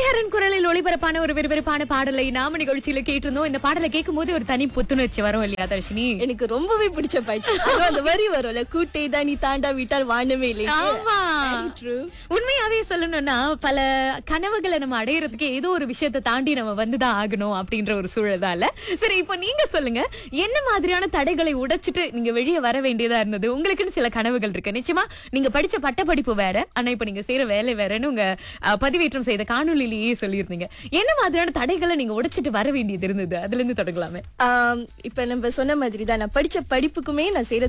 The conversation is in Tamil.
ஹரிஹரன் குரலில் ஒளிபரப்பான ஒரு விறுவிறுப்பான பாடலை நாம நிகழ்ச்சியில கேட்டிருந்தோம் இந்த பாடலை கேட்கும் போது ஒரு தனி புத்துணர்ச்சி வரும் இல்லையா தர்ஷினி எனக்கு ரொம்பவே பிடிச்ச பாட்டு அதுவும் அந்த வரி வரும்ல கூட்டை தான் நீ தாண்டா விட்டால் வானமே இல்லை ஆமா ட்ரூ உண்மையாவே சொல்லணும்னா பல கனவுகளை நம்ம அடையறதுக்கு ஏதோ ஒரு விஷயத்தை தாண்டி நம்ம வந்துதான் ஆகணும் அப்படின்ற ஒரு சூழலால சரி இப்போ நீங்க சொல்லுங்க என்ன மாதிரியான தடைகளை உடைச்சிட்டு நீங்க வெளியே வர வேண்டியதா இருந்தது உங்களுக்குன்னு சில கனவுகள் இருக்கு நிச்சயமா நீங்க படிச்ச பட்டப்படிப்பு வேற ஆனா இப்ப நீங்க செய்யற வேலை வேறன்னு உங்க அஹ், பதிவேற்றம் செய்த காணொலியிலேயே சொல்லியிருந்தீங்க என்ன மாதிரியான தடைகளை நீங்க உடைச்சிட்டு வர வேண்டியது இருந்தது அதுல இருந்து தொடங்கலாமே ஆம், இப்ப நம்ம சொன்ன மாதிரி தான் நான் படிச்ச படிப்புக்குமே நான் செய்யற